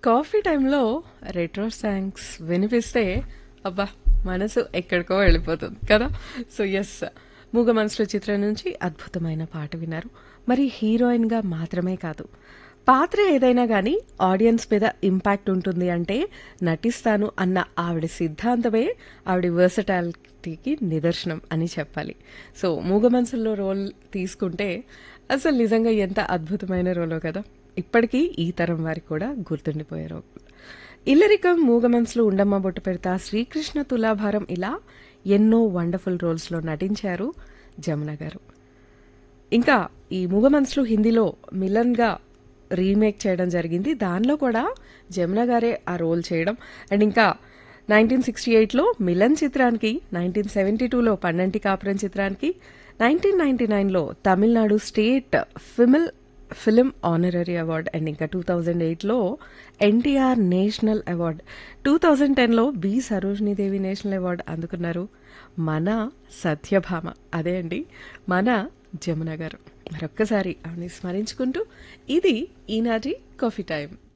coffee టైంలో retro songs వినిపిస్తే అబ్బా మనసు ఎక్కడికో వెళ్ళిపోతుంది కదా సో ఎస్ మూగ మనసులో చిత్రం నుంచి అద్భుతమైన పాట విన్నారు మరి హీరోయిన్గా మాత్రమే కాదు పాత్ర ఏదైనా కానీ ఆడియన్స్ మీద ఇంపాక్ట్ ఉంటుంది అంటే నటిస్తాను అన్న ఆవిడ సిద్ధాంతమే ఆవిడ వర్సటాలిటీకి నిదర్శనం అని చెప్పాలి సో మూగ మనసుల్లో రోల్ తీసుకుంటే అసలు నిజంగా ఎంత అద్భుతమైన రోలో కదా ఇప్పటికీ ఈ తరం వారికి కూడా గుర్తుండిపోయే రోల్ ఇల్లరికం మూగ మనసులో ఉండమ్మ బొట్టు పెడతా శ్రీకృష్ణ తులాభారం ఇలా ఎన్నో వండర్ఫుల్ రోల్స్లో నటించారు జమున గారు ఇంకా ఈ మూగ మనసులు హిందీలో మిలన్గా రీమేక్ చేయడం జరిగింది దానిలో కూడా జమున గారే ఆ రోల్ చేయడం అండ్ ఇంకా నైన్టీన్ సిక్స్టీ ఎయిట్లో మిలన్ చిత్రానికి నైన్టీన్ సెవెంటీ టూలో పన్నంటి కాపురం చిత్రానికి నైన్టీన్ నైన్టీ నైన్లో Tamil Nadu state female film honorary award and ఇంకా టూ థౌజండ్ ఎయిట్లో NTR national award two thousand టెన్లో బి సరోజినీదేవి నేషనల్ అవార్డ్ అందుకున్నారు మన సత్యభామ అదే అండి మన జమున గారు మరొక్కసారి ఆమెని స్మరించుకుంటూ ఇది ఈనాటి కాఫీ టైం